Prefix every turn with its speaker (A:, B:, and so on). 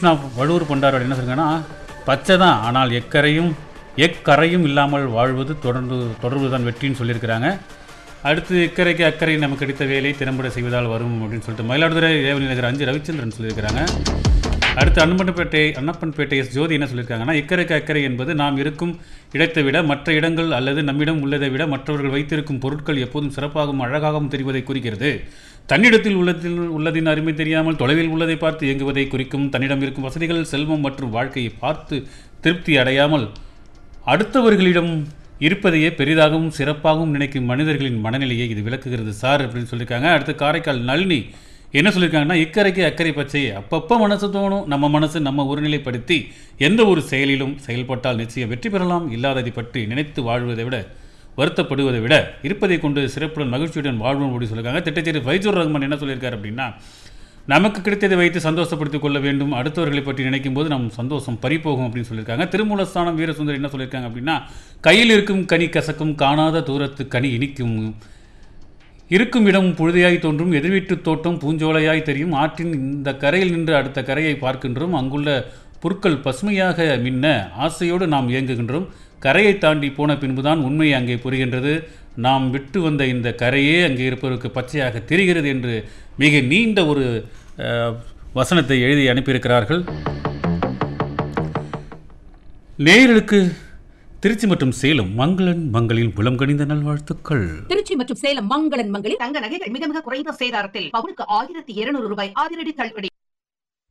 A: கிருஷ்ணா வழுவூர் பொண்டாரோட என்ன சொல்லுங்கன்னா பச்சை தான் ஆனால் எக்கரையும் எக்கரையும் இல்லாமல் வாழ்வது தொடர்ந்து தொடர்பு தான் வெற்றின்னு சொல்லியிருக்கிறாங்க அடுத்து இக்கரைக்கு அக்கறை நமக்கு கிடைத்த வேலை திறம்பட செய்வதால் வரும் அப்படின்னு சொல்லிட்டு மயிலாடுதுறை ரேவதி நகர் அஞ்சு ரவிச்சந்திரன் சொல்லியிருக்கிறாங்க அடுத்து அன்னப்பன்பேட்டை அன்னப்பன்பேட்டை எஸ் ஜோதி என்ன சொல்லியிருக்காங்கன்னா இக்கரைக்கு அக்கறை என்பது நாம் இருக்கும் இடத்தை விட மற்ற இடங்கள் அல்லது நம்மிடம் உள்ளதை விட மற்றவர்கள் வைத்திருக்கும் பொருட்கள் எப்போதும் சிறப்பாகவும் அழகாகவும் தெரிவதை குறிக்கிறது தன்னிடத்தில் உள்ளதில் உள்ளதின் அருமை தெரியாமல் தொலைவில் உள்ளதை பார்த்து இயங்குவதை குறிக்கும் தன்னிடம் இருக்கும் வசதிகள் செல்வம் மற்றும் வாழ்க்கையை பார்த்து திருப்தி அடையாமல் அடுத்தவர்களிடம் இருப்பதையே பெரிதாகவும் சிறப்பாகவும் நினைக்கும் மனிதர்களின் மனநிலையை இது விளக்குகிறது சார் அப்படின்னு சொல்லியிருக்காங்க அடுத்து காரைக்கால் நளினி என்ன சொல்லியிருக்காங்கன்னா இக்கரைக்கு அக்கறை பச்சை அப்பப்போ மனசு தோணும் நம்ம மனசு நம்ம ஒருநிலைப்படுத்தி எந்த ஒரு செயலிலும் செயல்பட்டால் நிச்சயம் வெற்றி பெறலாம் இல்லாததை பற்றி நினைத்து வாழ்வதை விட வருத்தப்படுவதை விட இருப்பதை கொண்டு சிறப்புடன் மகிழ்ச்சியுடன் வாழ்வோம் அப்படின்னு சொல்லியிருக்காங்க திட்டச்சேரி ஃபைஜூர் ரஹ்மான் என்ன சொல்லியிருக்காரு அப்படின்னா நமக்கு கிடைத்ததை வைத்து சந்தோஷப்படுத்திக் கொள்ள வேண்டும் அடுத்தவர்களை பற்றி நினைக்கும் போது நம் சந்தோஷம் பறிபோகும் அப்படின்னு சொல்லியிருக்காங்க திருமூலஸ்தானம் வீரசுந்தர் என்ன சொல்லியிருக்காங்க அப்படின்னா கையில் இருக்கும் கனி கசக்கும் காணாத தூரத்து கனி இனிக்கும் இருக்கும் இடம் புழுதியாய் தோன்றும் எதிர்வீட்டு தோட்டம் பூஞ்சோலையாய் தெரியும் ஆற்றின் இந்த கரையில் நின்று அடுத்த கரையை பார்க்கின்றோம் அங்குள்ள புற்கள் பசுமையாக மின்ன ஆசையோடு நாம் இயங்குகின்றோம் கரையை தாண்டி போன பின்புதான் உண்மை அங்கே புரிகின்றது நாம் விட்டு வந்த இந்த கரையே அங்கே இருப்பவருக்கு பச்சையாக தெரிகிறது என்று மிக நீண்ட ஒரு அஹ், வசனத்தை எழுதி அனுப்பியிருக்கிறார்கள் நேயர்களுக்கு திருச்சி மற்றும் சேலம் மங்களன் மங்களின் புலம் கணிந்த நல்வாழ்த்துக்கள்
B: திருச்சி மற்றும் சேலம் மங்களன் மங்களில்
C: தங்க நகைகள் மிக மிக குறைந்த சேதாரத்தில் பவுனுக்கு ஆயிரத்தி இருநூறு ரூபாய் அதிரடி தள்ளுபடி